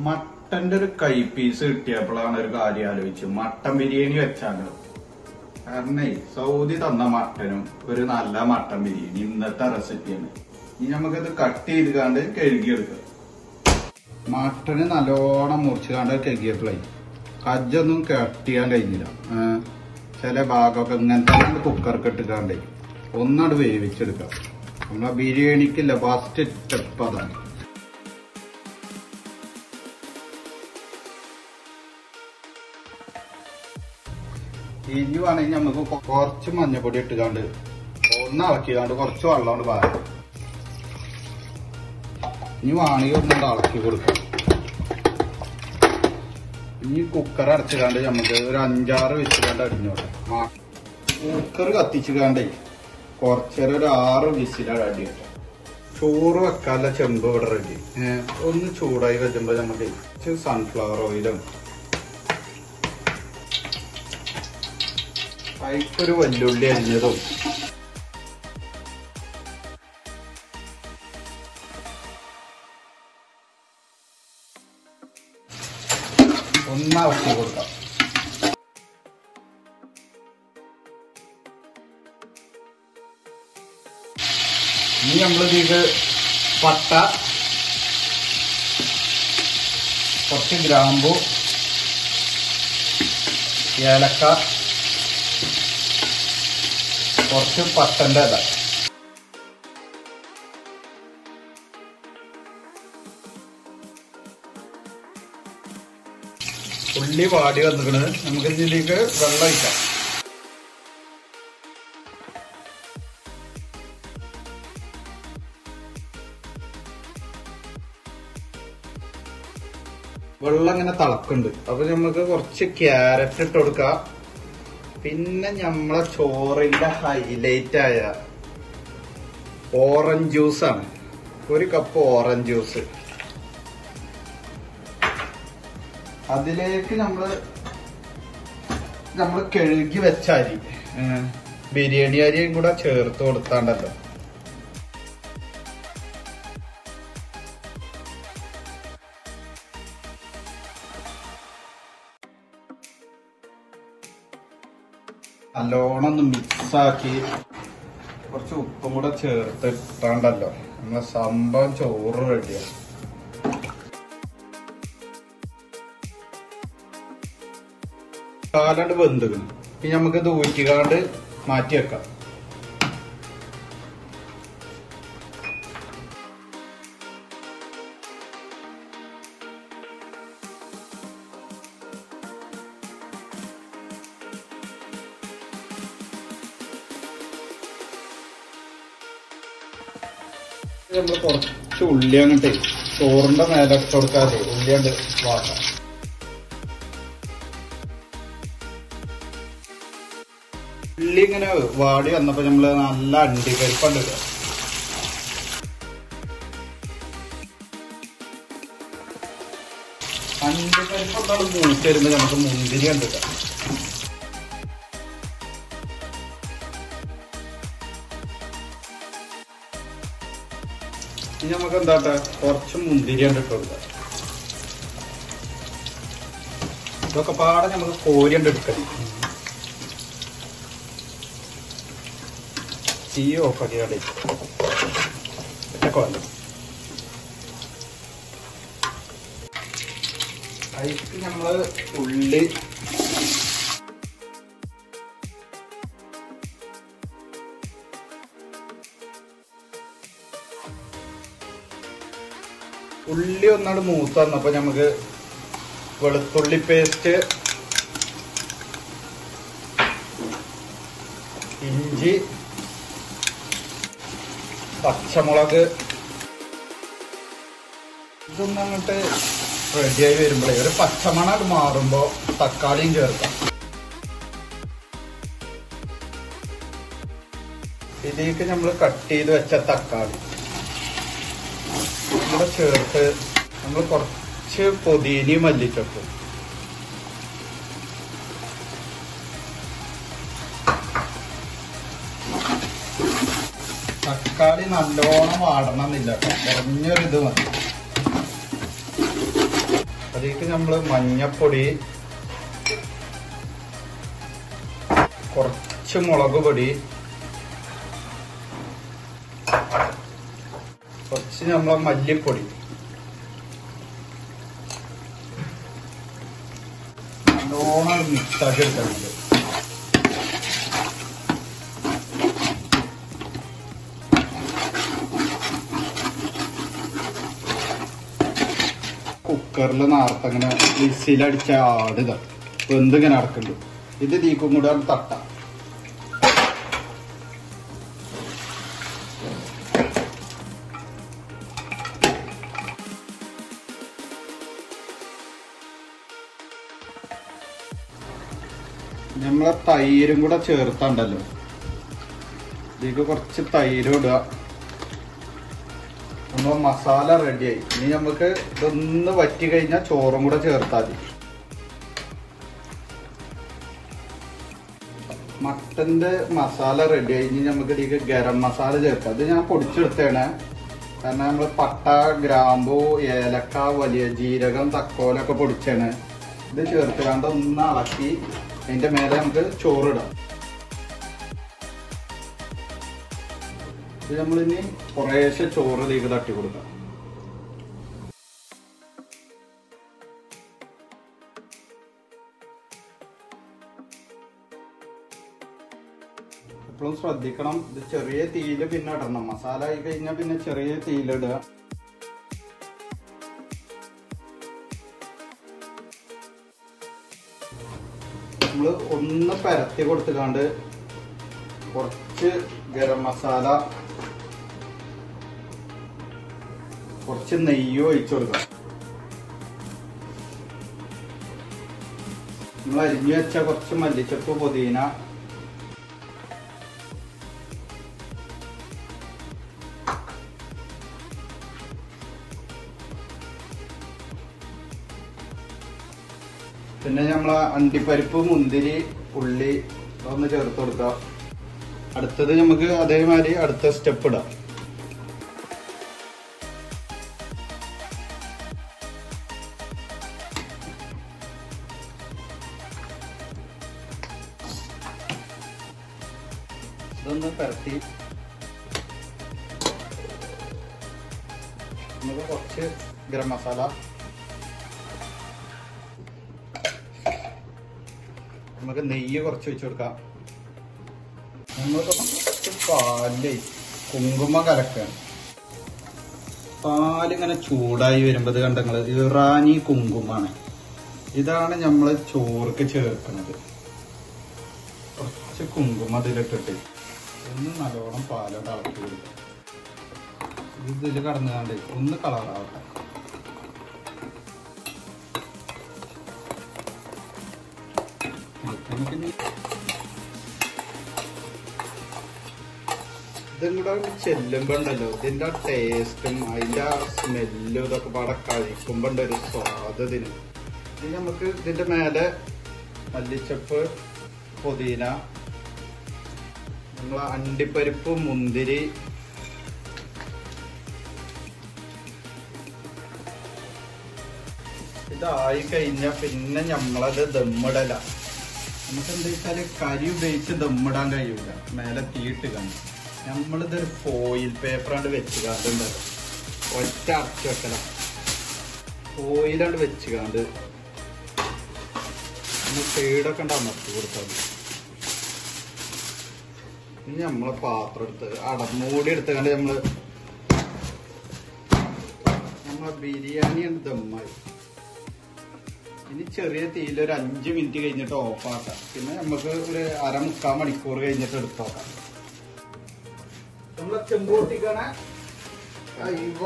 മട്ടന്റെ ഒരു കൈ പീസ് കിട്ടിയപ്പോഴാണ് ഒരു കാര്യം ആലോചിച്ചു മട്ടൻ ബിരിയാണി വെച്ചാലോ കാരണേ സൗദി തന്ന മട്ടനും ഒരു നല്ല മട്ടൻ ബിരിയാണി ഇന്നത്തെ റെസിപ്പിയാണ് ഇനി നമുക്കത് കട്ട് ചെയ്ത് കാണ്ട് കഴുകിയെടുക്കാം മട്ടന് നല്ലോണം മുറിച്ച് കാണ്ട് കഴുകിയപ്പോഴേ കജ്ജൊന്നും കട്ട് ചെയ്യാൻ കഴിഞ്ഞില്ല ഏ, ചില ഭാഗമൊക്കെ ഇങ്ങനത്തെ കുക്കർക്ക് ഇട്ടുകാണ്ടേ ഒന്നാട് വേവിച്ചെടുക്കാം നമ്മളെ ബിരിയാണിക്കില്ല ഫസ്റ്റ് സ്റ്റെപ്പ് അതാണ് ഇനി വേണമെങ്കിൽ നമുക്ക് കൊ- കുറച്ച് മഞ്ഞപ്പൊടി ഇട്ടുകാണ്ട് ഒന്ന് ഇളക്കിക്കാണ്ട് കുറച്ച് വെള്ളം കൊണ്ട് പാരാം ഇനി വേണമെങ്കിൽ ഒന്നുകൊണ്ട് ഇളക്കി കൊടുക്കാം ഇനി കുക്കർ അടച്ചുകാണ്ട് നമുക്ക് ഒരു അഞ്ചാറ് വെച്ചുകാണ്ട് അടിഞ്ഞോട്ടെ ആ കുക്കർ കത്തിച്ചുകാണ്ടേ കുറച്ചേരം ഒരു ആറ് വിസിലാണ് അടിയിട്ട് ചോറ് വെക്കാനുള്ള ചെമ്പ് ഇവിടെ റെഡി ഒന്ന് ചൂടായി കഴിയുമ്പോൾ നമുക്ക് ഇച്ചിരി സൺഫ്ലവർ ഓയിലും അതിക്കൊരു വല്ലുള്ളി അരിഞ്ഞതും ഒന്നാക്കി കൊടുക്കാം ഇനി നമ്മളിത് പട്ട കുറച്ച് ഗ്രാമ്പു ഏലക്ക കുറച്ച് പട്ടന്റെ ഇല ഉള്ളി വാടി വന്നിക്കണ് നമുക്ക് ഇതിലേക്ക് വെള്ളം ഒഴിക്കാം വെള്ളം ഇങ്ങനെ തിളക്കുന്നുണ്ട് അപ്പൊ നമുക്ക് കുറച്ച് ക്യാരറ്റ് ഇട്ട് കൊടുക്കാം പിന്നെ നമ്മളെ ചോറിന്റെ ഹൈലൈറ്റ് ആയ ഓറഞ്ച് ജ്യൂസ് ആണ് ഒരു കപ്പ് ഓറഞ്ച് ജ്യൂസ് അതിലേക്ക് നമ്മള് നമ്മൾ കഴുകി വെച്ച അരി ഏ, ബിരിയാണി അരിയും കൂടെ ചേർത്ത് കൊടുത്താണ്ടല്ലോ നല്ലോണം ഒന്ന് മിക്സ് ആക്കി കുറച്ച് ഉപ്പും കൂടെ ചേർത്ത് ഇട്ടാണ്ടല്ലോ നമ്മളെ സംഭവം ചോറ് റെഡിയാണ് കാലാണ്ട് വെന്തുകണ് ഇനി നമുക്ക് ഇത് ഊറ്റിക്കാണ്ട് മാറ്റി വെക്കാം നമ്മൾ കുറച്ച് ഉള്ളി അങ്ങോട്ടേ ചോറിന്റെ മേലെ ഇട്ട് കൊടുക്കാതെ ഉള്ളിയാണ്ട് വാട്ടാം ഉള്ളി ഇങ്ങനെ വാടി വന്നപ്പോ നമ്മള് നല്ല അണ്ടിപ്പരിപ്പണ്ട് ഇടുക അണ്ടിപ്പരിപ്പ് ഒന്നാണ് മൂത്ത് വരുമ്പോ നമുക്ക് മുന്തിരി കണ്ടില്ല ഇനി നമുക്ക് എന്താട്ടെ കുറച്ച് മുന്തിരി കണ്ടിട്ട് കൊടുക്കാം ഇതൊക്കെ പാടെ നമുക്ക് കോരി കണ്ട് എടുക്കണം തീ ഓഫാക്കിയാലേ കൊല്ല അതിക്ക് നമ്മള് ഉള്ളി ഉള്ളി ഒന്നാട് മൂത്ത് വന്നപ്പോ നമുക്ക് വെളുത്തുള്ളി പേസ്റ്റ് ഇഞ്ചി പച്ചമുളക് ഇതൊന്നും അങ്ങോട്ട് റെഡിയായി വരുമ്പോഴേ ഒരു പച്ചമണ മാറുമ്പോ തക്കാളിയും ചേർക്കാം ഇതിലേക്ക് നമ്മൾ കട്ട് ചെയ്ത് വെച്ച തക്കാളി ഇവിടെ ചേർത്ത് നമ്മൾ കുറച്ച് പൊതിനയും മല്ലിച്ചപ്പും തക്കാളി നല്ലോണം വാടണം എന്നില്ല കേട്ടോ കുറഞ്ഞൊരു ഇത് മതി അതിലേക്ക് നമ്മള് മഞ്ഞപ്പൊടി കുറച്ച് മുളക് പൊടി കുറച്ച് നമ്മളെ മല്ലിപ്പൊടി നല്ലോണം മിക്സാക്കി എടുക്കുന്നുണ്ട് കുക്കറിൽ നേരത്തെ ഇങ്ങനെ വിസിലടിച്ച ആടുക വെന്തിങ്ങനെ നടക്കുന്നുണ്ട് ഇത് തീക്കും കൂടെ തട്ട നമ്മളെ തൈരും കൂടെ ചേർത്തണ്ടല്ലോ ഇതിലേക്ക് കുറച്ച് തൈര് ഇടുക നമ്മൾ മസാല റെഡിയായി ഇനി നമുക്ക് ഇതൊന്ന് വറ്റി കഴിഞ്ഞാൽ ചോറും കൂടെ ചേർത്താൽ മതി മട്ടന്റെ മസാല റെഡിയായി ഇനി നമുക്ക് ഇതിലേക്ക് ഗരം മസാല ചേർക്കാം ഇത് ഞാൻ പൊടിച്ചെടുത്തേണ് കാരണം നമ്മൾ പട്ട ഗ്രാമ്പു ഏലക്ക വലിയ ജീരകം തക്കോലൊക്കെ പൊടിച്ചാണ് ഇത് ചേർത്തുകൊണ്ട് ഒന്ന് ഇളക്കി അതിന്റെ മേലെ നമുക്ക് ചോറിടാം ഇത് നമ്മളിനി കുറേശ്ശെ ചോറ് ഇതിലേക്ക് തട്ടി കൊടുക്കാം എപ്പോഴും ശ്രദ്ധിക്കണം ഇത് ചെറിയ തീയില് പിന്നെ ഇടണം മസാല ആയി കഴിഞ്ഞാൽ പിന്നെ ചെറിയ തീയിലിടുക നമ്മള് ഒന്ന് പരത്തി കൊടുത്തുകാണ്ട് കുറച്ച് ഗരം മസാല കുറച്ച് നെയ്യ് ഒഴിച്ചു കൊടുക്കാം നമ്മൾ അരിഞ്ഞു വെച്ച കുറച്ച് മല്ലിച്ചപ്പ് പുതിന പിന്നെ നമ്മളെ അണ്ടിപ്പരിപ്പ് മുന്തിരി ഉള്ളി ഒന്ന് ചേർത്ത് കൊടുക്കാം അടുത്തത് നമുക്ക് അതേമാതിരി അടുത്ത സ്റ്റെപ്പ് ഇടാം ഇതൊന്ന് പരത്തി നമുക്ക് കുറച്ച് ഗരം മസാല നമുക്ക് നെയ്യ് കുറച്ച് വെച്ച് കൊടുക്കാം നമ്മൾക്ക് കുറച്ച് പാല് കുങ്കുമ കലക്കാണ് പാലിങ്ങനെ ചൂടായി വരുമ്പോൾ ഇത് കണ്ടങ്ങള് ഇറാനി കുങ്കുമാണ് ഇതാണ് നമ്മൾ ചോർക്ക് ചേർക്കുന്നത് കുറച്ച് കുങ്കുമ ഇതിലിട്ടിട്ട് ഒന്ന് നല്ലോണം പാലോട്ട് ഇളക്കി കൊടുക്കുക ഇത് ഇതിൽ കടന്നുകാണ്ട് ഒന്ന് കളറാവട്ടെ നമുക്കിനി ഇതും കൂടെ ചെല്ലുമ്പോ ഉണ്ടല്ലോ ഇതിന്റെ ടേസ്റ്റും അതിന്റെ ആ സ്മെല്ലും ഇതൊക്കെ പാടെ കഴിക്കുമ്പോ ഉണ്ട് ഒരു സ്വാദ് ഇതിന് ഇനി നമുക്ക് ഇതിന്റെ മേലെ മല്ലിച്ചപ്പ് പുതിന നമ്മളെ അണ്ടിപ്പരിപ്പ് മുന്തിരി ഇതായി കഴിഞ്ഞാൽ പിന്നെ നമ്മളത് ദമ്മിടല നമുക്ക് എന്താ വെച്ചാല് കരി ഉപയോഗിച്ച് ദമ്മിടാൻ കഴിയൂല മേലെ തീയിട്ട് കാണും നമ്മളിതൊരു ഫോയിൽ പേപ്പറാണ്ട് വെച്ച് കാണ്ടുണ്ട് ഒറ്റ അടച്ചു വെക്കല ഫോയിലാണ്ട് വെച്ച് കാണ്ട് നമ്മൾ സൈഡൊക്കെ ഉണ്ട് അമർത്തി കൊടുത്താൽ മതി. ഇനി നമ്മളെ പാത്രം എടുത്ത് അടമൂടി എടുത്തുകൊണ്ട് നമ്മള് നമ്മളെ ബിരിയാണി ഉണ്ട് ദമ്മായി ഇനി ചെറിയ തീയിൽ ഒരു അഞ്ച് മിനിറ്റ് കഴിഞ്ഞിട്ട് ഓഫ് ആക്കാം പിന്നെ നമുക്ക് ഒരു അര മുക്കാൽ മണിക്കൂർ കഴിഞ്ഞിട്ട് എടുത്തോക്കാം നമ്മളെ ചെമ്പോട്ടിക്കാണ് അയ്യോ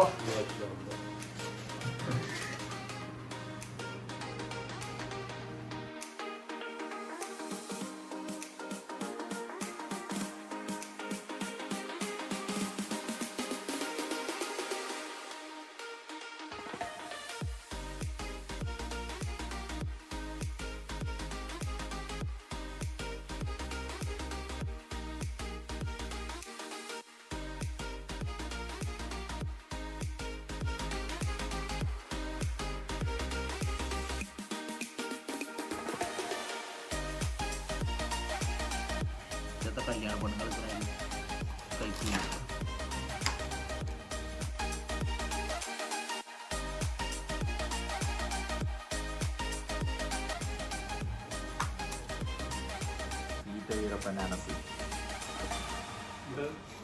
കല്യാണ പെണ്ണുങ്ങൾ കഴിക്കുന്നു ഈ തൈറപ്പനാണ് ഇത്